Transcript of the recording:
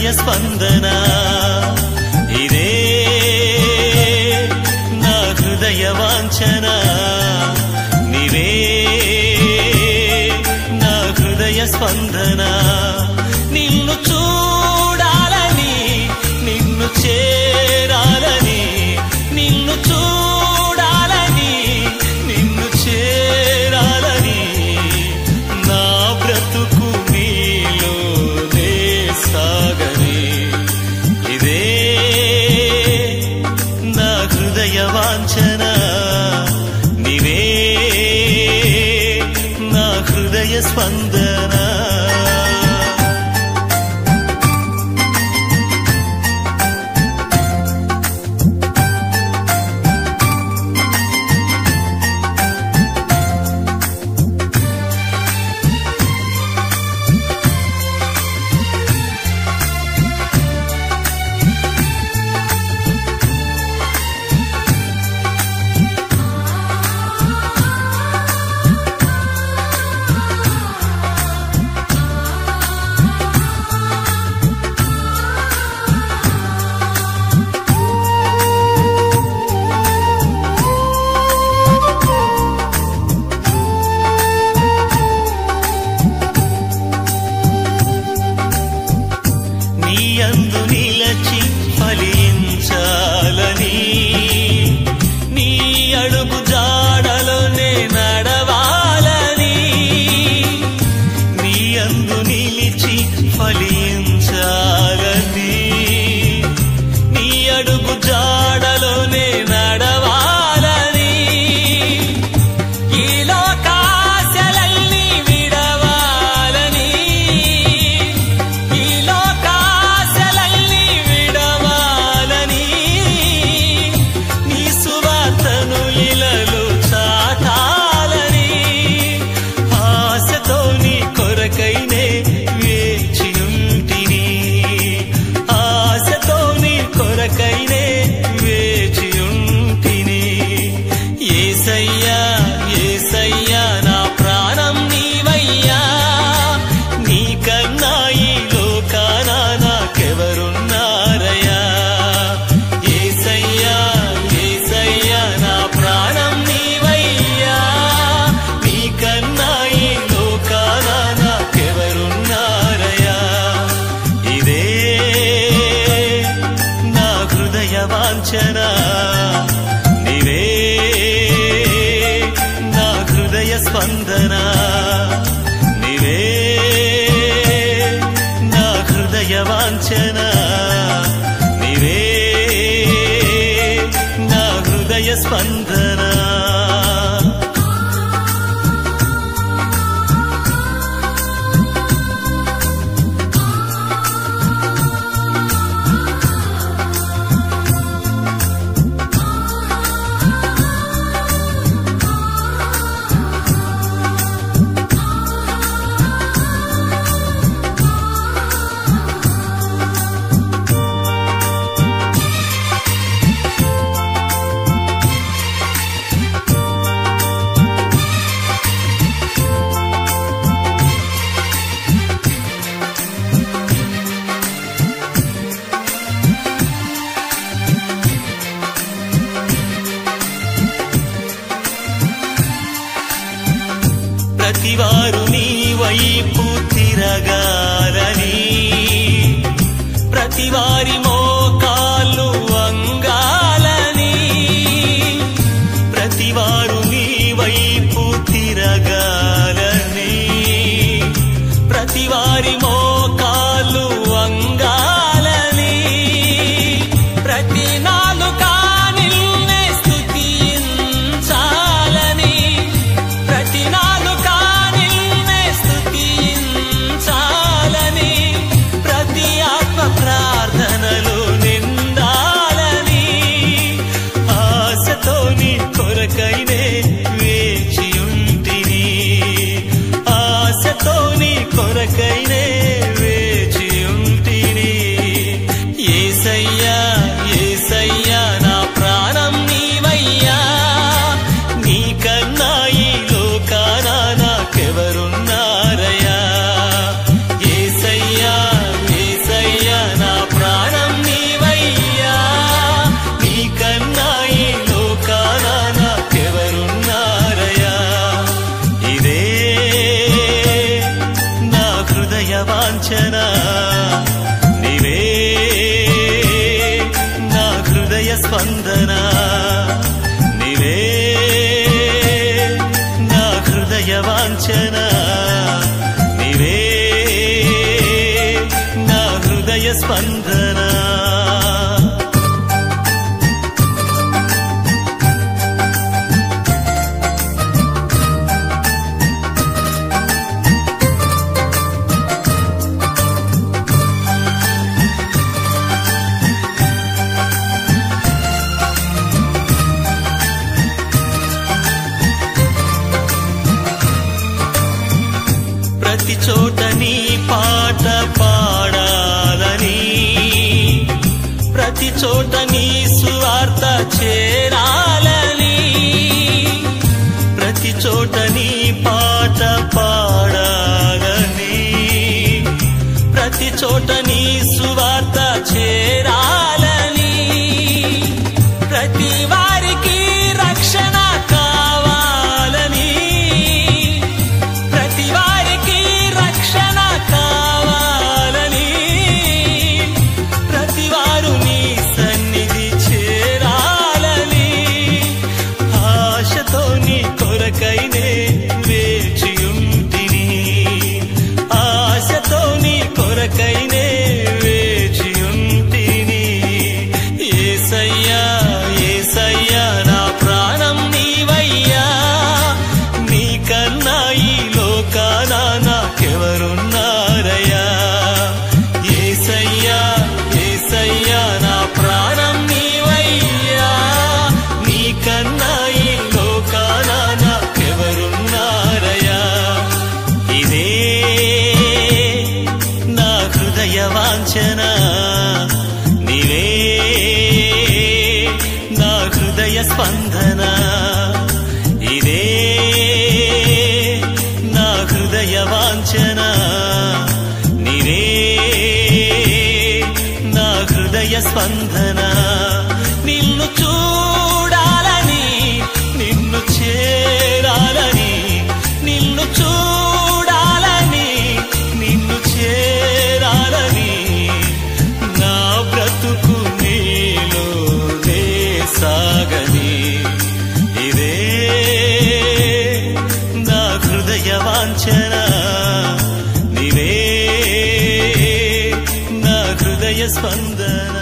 స్పందన ఇదే నా హృదయ వాంఛన నీవే నా హృదయ స్పందన నిన్ను చూడాలని నిన్ను చేరాలని నిన్ను చూడాలని నిన్ను చేరాలని నా బ్రతుకు నీలోనే సాగని ఇదే నా హృదయ వాంఛన నీవే నా హృదయ స్పందన నీ అందు నిలచి ఫలించాలని నీ అడుగు జాడలోనే నడవాలని నీ అందు నిలిచి ఫలించాలని నీ అడుగు జాడలోనే నడవాలని ఈ లోకాశలన్నీ విడవాలని ఈ లోకాశలన్నీ విడవాలని నీ సువార్తను ఇలలో చాటాలని ఆశతో నీ కొరకైనే వేచియుంటిని ఆశతో నీ కొరకైనే వేచియుంటిని ఏసయ్యా ఏసయ్యా నా ప్రాణం నీవయ్యా నీకన్నా ఈ లోకాన నాకెవరున్నారయ్యా ఏసయ్యా ఏసయ్యా నా ప్రాణం నీవయ్యా నీకన్నా ఈ లోకాన నాకెవరున్నారయ్యా ఇదే నా హృదయ వాంఛన నీవే నా హృదయ స్పందన నీవే నా హృదయ వాంఛన నీవే నా హృదయ స్పందన ప్రతివారు నీ వైపు తిరగాలని ప్రతివారి మోకాళ్ళు వంగాలని ప్రతివారు నీ వైపు తిరగాలని ప్రతివారి మోకాళ్ళు వంగాలని ప్రతి నాలుక నిన్నే స్తుతించాలని ప్రతి నాలుక నిన్నే స్తుతించాలని ప్రతి ఆత్మ ప్రార్థనలో నిండాలని ఆశతో నీ కొరకైనే వేచియుంటిని ఆశతో నీ కొరకైనే వాంఛన నీవే నా హృదయ స్పందన నీవే నా హృదయ వాంఛన నీవే నా హృదయ స్పందన ప్రతి చోట నీ పాట పాడాలని ప్రతి చోట నీ సువార్త చేరాలని ప్రతి చోట నీ పాట పాడాలని ప్రతి చోట నీ సువార్త చేరాలని ప్రతి వారికి రక్షణ కావాలని ప్రతి వారికి రక్షణ కావాలని ప్రతి వారు నీ సన్నిధి చేరాలని ఆశతో నీ కొరకైనే వేచియుంటిని ఆశతో నీ కొరకైనే వేచియుంటిని ఏసయ్యా ఏసయ్యా నా ప్రాణం నీవయ్యా నీకన్నా ఈ లోకాన నాకెవరున్నారయ్యా ఏసయ్యా ఏసయ్యా నా ప్రాణం నీవయ్యా నీకన్నా ఈ లోకాన నాకెవరున్నారయ్యా ఇదే నా హృదయ వాంఛన నీవే నా హృదయ స్పందన ఇదే నా హృదయ వాంఛన నీవే నా హృదయ స్పందన నిన్ను చూడాలని నిన్ను చేరాలని నిన్ను చూడాలని నిన్ను చేరాలని నా బ్రతుకు నీలోనే సాగని ఇదే నా హృదయ వాంఛన నీవే నా హృదయ స్పందన